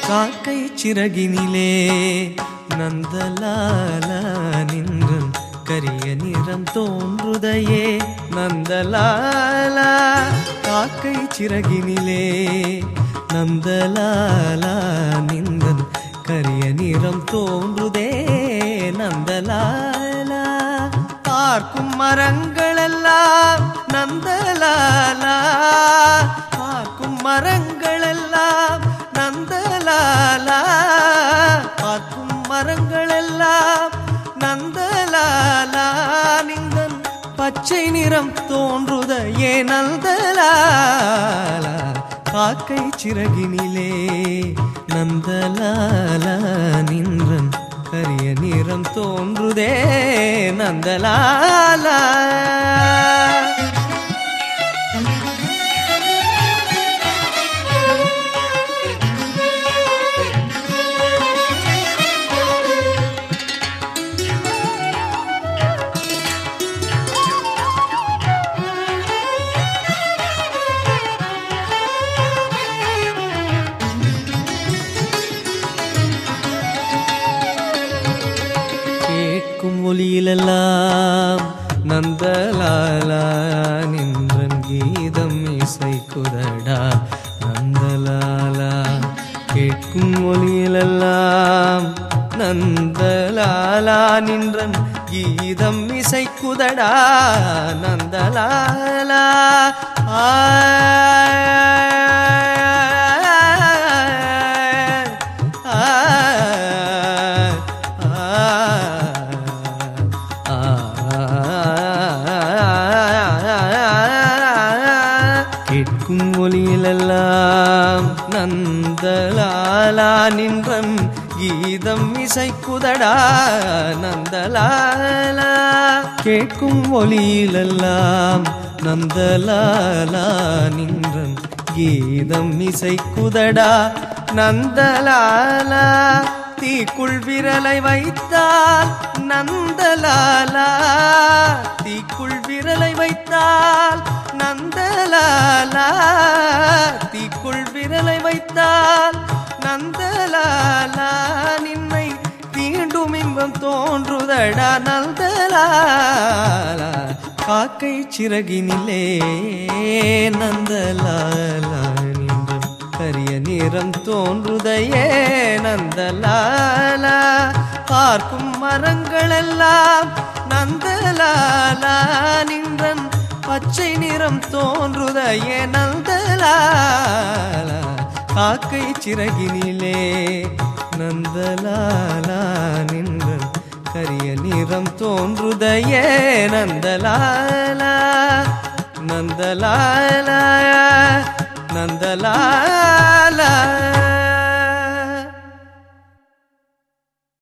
காக்கை சிறகினிலே நந்தலால நின்றும் கரிய நிறம் தோன்றுதையே நந்தலாலா காக்கை சிறகினிலே நந்தலாலா நின்றன் கரிய நிறம் தோன்றுதே நந்தலாலா பார்க்கும் மரங்களெல்லாம் நந்தலாலா பார்க்கும் மரங்களெல்லாம் நந்தலாலா பார்க்கும் மரங்களெல்லாம் நந்தலாலா நிந்தன் பச்சை நிறம் தோன்றுத ஏ நந்தலாலா காக்கை சிறகினிலே நந்தலாலா நின்றன் கரிய நிறம் தோன்றுதே நந்தலாலா கேட்கும் ஒலியிலெல்லாம் நந்தலாலா நின்றன் கீதம் இசைக்குதடா நந்தலாலா கேட்கும் ஒலியிலெல்லாம் நந்தலாலா நின்றன் கீதம் இசைக்குதடா நந்தலாலா கேட்கும் ஒலியிலெல்லாம் நந்தலாலா நின்றன் கீதம் இசைக்குதடா நந்தலாலா கேட்கும் ஒலியிலெல்லாம் நந்தலாலா நின்றன் கீதம் இசைக்குதடா நந்தலாலா தீக்குள் விரலை வைத்தால் நந்தலாலா தீக்குள் விரலை வைத்தால் நந்தலாலா தீக்குள் விரலை வைத்தால் நந்தலாலா நின்னை தீண்டும் இன்பம் தோன்றுதடா நந்தலாலா காக்கை சிறகினிலே நந்தலாலா நின்றும் கரிய நிறம் தோன்றுதையே நந்தலாலா பார்க்கும் மரங்களெல்லாம் நந்தலாலா நின்றன் பச்சை நிறம் தோன்றுதையே நந்தலாலா காக்கை சிறகினிலே நந்தலாலா நின்றன் கரிய நிறம் தோன்றுதையே நந்தலாலா நந்தலாலா நந்தலாலா